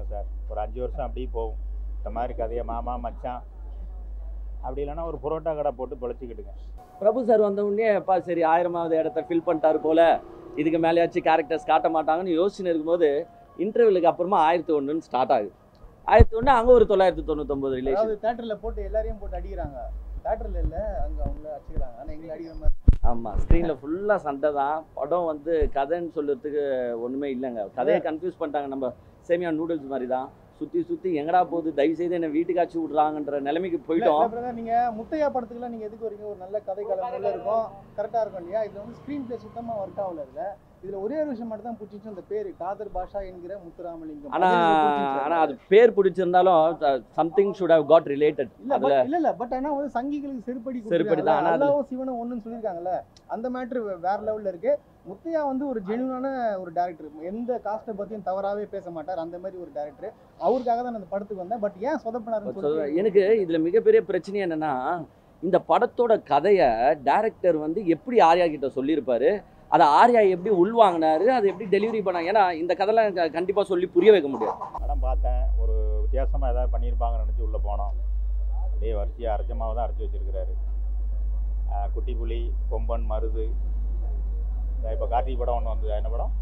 பண்ணுங்கள் சார் ஒரு அஞ்சு வருஷம் அப்படியே போகும் இந்த மாதிரி கதையை மாமா மச்சான் அப்படி இல்லைன்னா ஒரு புரோட்டா கடை போட்டு பொழைச்சிக்கிட்டுங்க பிரபு சார் வந்த உடனே அப்பா சரி ஆயிரமாவது இடத்த ஃபில் பண்ணிட்டாரு போல இதுக்கு மேலேயாச்சும் கேரக்டர்ஸ் காட்ட மாட்டாங்கன்னு யோசிச்சுன்னு இருக்கும்போது இன்டர்வியூலுக்கு அப்புறமா ஆயிரத்தி ஒன்றுன்னு ஸ்டார்ட் ஆகுது ஆயிரத்தி ஒன்று அங்கே ஒரு தொள்ளாயிரத்தி தொண்ணூத்தொம்பது ரிலேஷன் அதாவது தேட்டர்ல போட்டு எல்லாரையும் போட்டு அடிக்கிறாங்க தேட்டர்ல இல்ல அங்க அவங்கள அடிச்சுக்கிறாங்க ஆனா எங்களை அடிக்கிற மாதிரி ஆமாம் ஸ்க்ரீனில் ஃபுல்லாக சண்டை தான் படம் வந்து கதைன்னு சொல்கிறதுக்கு ஒன்றுமே இல்லைங்க கதையை கன்ஃபியூஸ் பண்ணிட்டாங்க நம்ம சேமியா நூடுல்ஸ் மாதிரி தான் சுற்றி சுற்றி எங்கடா போகுது தயவு செய்து என்னை வீட்டுக்காச்சு விட்றாங்கன்ற நிலைமைக்கு போயிட்டோம் பிரதர் நீங்க முத்தையா படத்துக்குலாம் நீங்க எதுக்கு வரீங்க ஒரு நல்ல கதை கலந்துல இருக்கும் கரெக்டா இருக்கும் இல்லையா இதுல வந்து ஸ்கிரீன் பிளே சுத்தமா ஒர்க் ஆகல இதுல இதுல ஒரே ஒரு விஷயம் மட்டும் தான் பிடிச்சிச்சு அந்த பேரு காதர் பாஷா என்கிற முத்துராமலிங்கம் ஆனால் அது எனக்கு பிடிச்சிருந்துச்சு. ஆனால் அது பேர் பிடிச்சிருந்தாலும் something should have got related இல்ல but- இல்ல இல்ல பட் ஆனா வந்து சங்கிகளுக்கு செருப்படி செருப்படி தான், ஆனா அதுல- அல்லாவும் சிவனும் ஒண்ணுன்னு சொல்லியிருக்காங்கல்ல அந்த மேட்ரு வேற லெவல்ல இருக்கு முத்தையா வந்து ஒரு ஜெனுவான ஒரு டேரக்டர் எந்த காஸ்ட்டை பத்தியும் தவறாவே பேச மாட்டார் அந்த மாதிரி ஒரு டேரக்டர் அவருக்காக தான் நான் அந்த படத்துக்கு வந்தேன் பட் ஏன் சொதப்பினாருன்னு சொல்றேன். சொல்லி எனக்கு இதில் மிகப்பெரிய பிரச்சனை என்னன்னா இந்த படத்தோட கதையை டைரக்டர் வந்து எப்படி ஆர்யா கிட்ட சொல்லியிருப்பாரு அதை ஆர்யா எப்படி உள்வாங்கினாரு அதை எப்படி டெலிவரி பண்ணாங்க ஏன்னா இந்த கதைலாம் க- கண்டிப்பா சொல்லி புரிய வைக்க முடியாது படம் பார்த்தேன் ஒரு வித்தியாசமாக ஏதாவது பண்ணியிருப்பாங்கன்னு நினச்சி உள்ளே போனோம் அப்படியே வரிசையாக அரைச்ச மாவு தான் அரைச்சி வச்சிருக்கிறாரு ஆஹ் குட்டி புலி கொம்பன் மருது இப்போ கார்த்திக் படம் ஒன்று வந்தது என்ன படம்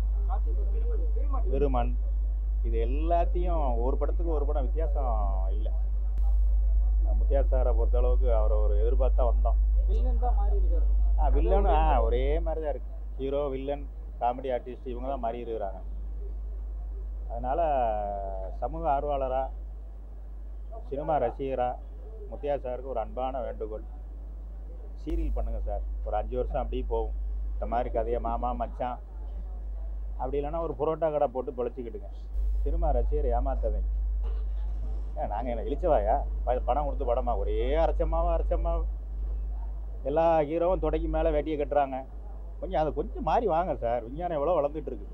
விருமன் இது எல்லாத்தையும் ஒரு படத்துக்கு ஒரு படம் வித்தியாசம் இல்லை முத்தியா சாரை பொறுத்தளவுக்கு அவரை ஒரு எதிர்பார்த்தா வந்தோம் ஆ வில்லனும் ஆ ஒரே மாதிரி தான் இருக்குது ஹீரோ வில்லன் காமெடி ஆர்டிஸ்ட் இவங்க தான் மாறி இருக்கிறாங்க அதனால் சமூக ஆர்வலராக சினிமா ரசிகராக முத்தியா சாருக்கு ஒரு அன்பான வேண்டுகோள் சீரியல் பண்ணுங்கள் சார் ஒரு அஞ்சு வருஷம் அப்படியே போகும் இந்த மாதிரி கதையை மாமா மச்சான் அப்படி இல்லைன்னா ஒரு புரோட்டா கடை போட்டு பொழைச்சிக்கிட்டுங்க சினிமா ரசிகர் ஏமாத்தாதீங்க ஏன் நாங்கள் என்ன இழிச்சவாயா ப- பணம் கொடுத்து படமா ஒரே அரைச்சமாவா அரைச்சமாவு எல்லா ஹீரோவும் தொடக்கி மேலே வேட்டியை கட்டுறாங்க கொஞ்சம் அதை கொஞ்சம் மாறி வாங்க சார் விஞ்ஞானம் எவ்வளோ வளர்ந்துட்டு இருக்கு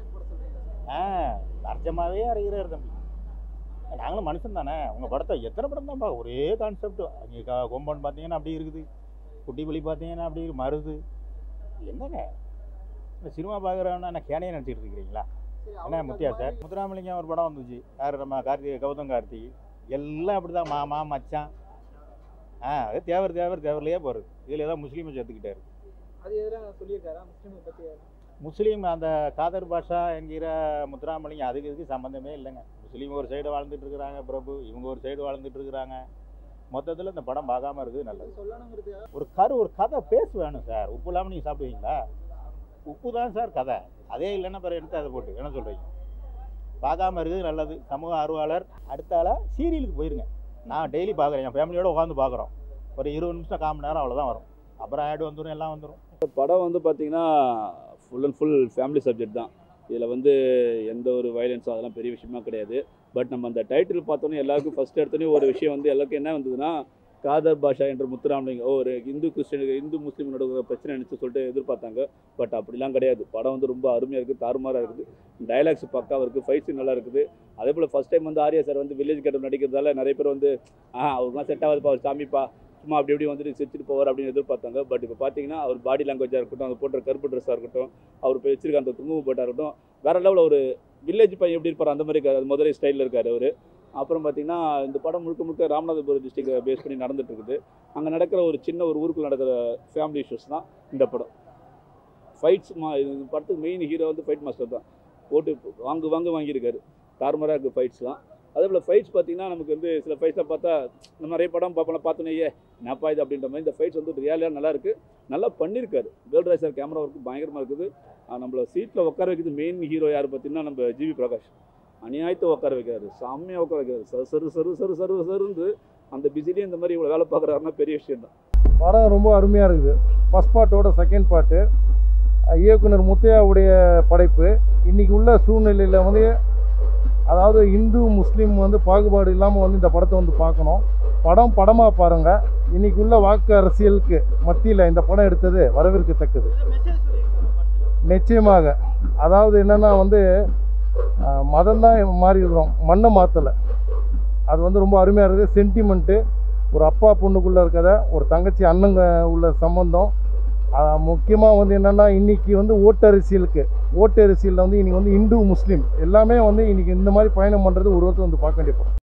ஆ அர்த்தமாகவே அறிகிறார் தம்பி நாங்களும் மனுஷன் தானே உங்கள் படத்தை எத்தனை படம் தான் பார்க்க ஒரே கான்செப்ட் அங்கே க கொம்பன் பார்த்தீங்கன்னா அப்படி இருக்குது குட்டி புலி பார்த்தீங்கன்னா அப்படி மருது என்னங்க இந்த சினிமா பார்க்குறவனா நான் கேனையே நினச்சிட்டு இருக்கிறீங்களா என்ன முத்தியா சார் முத்துராமலிங்கம் ஒரு படம் வந்துச்சு யார் நம்ம கார்த்திகை கௌதம் கார்த்திக் எல்லாம் அப்படி தான் மாமா மச்சான் ஆ அது தேவர் தேவர் தேவர்லையே போகிறது இதில் ஏதோ முஸ்லீமை சேர்த்துக்கிட்டாரு அது எதிராக சொல்லியிருக்காரா முஸ்லீமை பத்தி முஸ்லீம் அந்த காதர் பாஷா என்கிற முத்துராமலிங்கம் அதுக்கு இதுக்கு சம்மந்தமே இல்லைங்க முஸ்லீம் ஒரு சைடு வாழ்ந்துட்டு இருக்கிறாங்க பிரபு இவங்க ஒரு சைடு வாழ்ந்துட்டு இருக்கிறாங்க மொத்தத்தில் இந்த படம் பார்க்காம இருக்குது நல்லது சொல்லணுங்கிறது ஒரு கரு ஒரு கதை பேச வேணும் சார் உப்பு இல்லாமல் நீங்கள் சாப்பிடுவீங்களா உப்பு தான் சார் கதை அதே இல்லைன்னா பிறகு எடுத்து அதை போட்டு என்ன சொல்கிறீங்க பார்க்காம இருக்குது நல்லது சமூக ஆர்வலர் அடுத்தால சீரியலுக்கு போயிருங்க நான் டெய்லி பார்க்குறேன் என் ஃபேமிலியோட உட்காந்து பார்க்குறோம் ஒரு இருபது நிமிஷம் கால் மணி நேரம் அவ்வளோதான் வரும் அப்புறம் ஆடு வந்துடும் எல்லாம் வந்துடும் படம் வந்து பார்த்தீங்கன்னா full and full family subject தான் இதில் வந்து எந்த ஒரு வயலன்ஸும் அதெல்லாம் பெரிய விஷயமா கிடையாது பட் நம்ம அந்த டைட்டில் பார்த்தோன்னே எல்லாருக்கும் ஃபஸ்ட் எடுத்தோன்னே ஒரு விஷயம் வந்து எல்லாருக்கும் என்ன வந்ததுன்னா காதர் பாஷா என்ற முத்துராமலிங்கம் ஓ ஒரு இந்து கிறிஸ்டியனுக்கு இந்து முஸ்லீம் நடக்கிற பிரச்சனை நினச்சி சொல்லிட்டு எதிர்பார்த்தாங்க பட் அப்படிலாம் கிடையாது படம் வந்து ரொம்ப அருமையாக இருக்குது தாறுமாறாக இருக்குது டைலாக்ஸ் பக்காவாக இருக்குது ஃபைட் சீன் நல்லா இருக்குது அதே போல் ஃபஸ்ட் டைம் வந்து ஆர்யா சார் வந்து வில்லேஜ் கேட்டப் நடிக்கிறதால நிறைய பேர் வந்து ஆ அவருக்குலாம் செட் ஆகாதுப்பா அவர் சாமிப்பா சும்மா அப்படி இப்படி வந்துட்டு சிரிச்சிட்டு போவார் அப்படின்னு எதிர்பார்த்தாங்க பட் இப்போ பார்த்தீங்கன்னா அவர் பாடி லாங்குவேஜாக இருக்கட்டும் அவர் போடுற கருப்பு ட்ரெஸ்ஸாக இருக்கட்டும் அவர் இப்போ வச்சிருக்க அந்த குங்கும போட்டாக இருக்கட்டும் வேற லெவலில் ஒரு வில்லேஜ் பையன் எப்படி இருப்பார் அந்த மாதிரி இருக்காரு அது முதலே ஸ்டைலில் இருக்காரு அவர் அப்புறம் பார்த்தீங்கன்னா இந்த படம் முழுக்க முழுக்க ராமநாதபுரம் டிஸ்ட்ரிக்டை பேஸ் பண்ணி நடந்துட்டு இருக்குது அங்கே நடக்கிற ஒரு சின்ன ஒரு ஊருக்குள்ள நடக்கிற ஃபேமிலி இஷ்யூஸ் தான் இந்த படம் ஃபைட்ஸ் மா இந்த படத்துக்கு மெயின் ஹீரோ வந்து ஃபைட் மாஸ்டர் தான் போட்டு வாங்கு வாங்கு வாங்கியிருக்காரு தாறுமாறாக இருக்குது ஃபைட்ஸ்லாம் அதே போல் ஃபைட்ஸ் பார்த்தீங்கன்னா நமக்கு வந்து சில ஃபைட்ஸ்லாம் பார்த்தா நம்ம நிறைய படம் பார்ப்போம் பார்த்தோன்னே ஏ என்னப்பா இது அப்படின்ற மாதிரி இந்த ஃபைட்ஸ் வந்து ரியாலியாக நல்லா இருக்குது நல்லா பண்ணியிருக்காரு வேல்ராஜ் சார் கேமரா ஒர்க்கு பயங்கரமாக இருக்குது ஆஹ் நம்மள சீட்டில் உட்கார வைக்கிறது மெயின் ஹீரோ யார் பார்த்தீங்கன்னா நம்ம ஜிவி பிரகாஷ் அநியாயத்தை உட்கார வைக்கிறாரு செம்மையாக உட்கார வைக்கிறாரு சரு சரு சரு சரு சரு சருன்னு அந்த பிஸிலேயே இந்த மாதிரி இவ்வளோ வேலை பார்க்குறாருன்னா பெரிய விஷயம் தான் படம் ரொம்ப அருமையாக இருக்குது ஃபஸ்ட் பார்ட்டோட செகண்ட் பார்ட்டு இயக்குனர் முத்தையாவுடைய படைப்பு இன்றைக்கி உள்ள சூழ்நிலையில் வந்து அதாவது இந்து முஸ்லீம் வந்து பாகுபாடு இல்லாமல் வந்து இந்த படத்தை வந்து பார்க்கணும் படம் படமாக பாருங்கள் இன்றைக்கி உள்ள வாக்கு அரசியலுக்கு மத்தியில் இந்த படம் எடுத்தது வரவேற்கத்தக்கது நிச்சயமாக அதாவது என்னென்னா வந்து மதம் தான் மாறி இருக்கிறோம் மண்ணை மாற்றலை அது வந்து ரொம்ப அருமையாக இருக்குது சென்டிமெண்ட்டு ஒரு அப்பா பொண்ணுக்குள்ளே இருக்கிறத ஒரு தங்கச்சி அண்ணங்க உள்ள சம்பந்தம் முக்கியமாக வந்து என்னென்னா இன்றைக்கி வந்து ஓட்டரசியலுக்கு ஓட்டரசியலில் வந்து இன்றைக்கி வந்து இந்து முஸ்லீம் எல்லாமே வந்து இன்றைக்கி இந்த மாதிரி பயணம் பண்ணுறது ஒரு ஒருத்தர் வந்து பார்க்க வேண்டிய படம்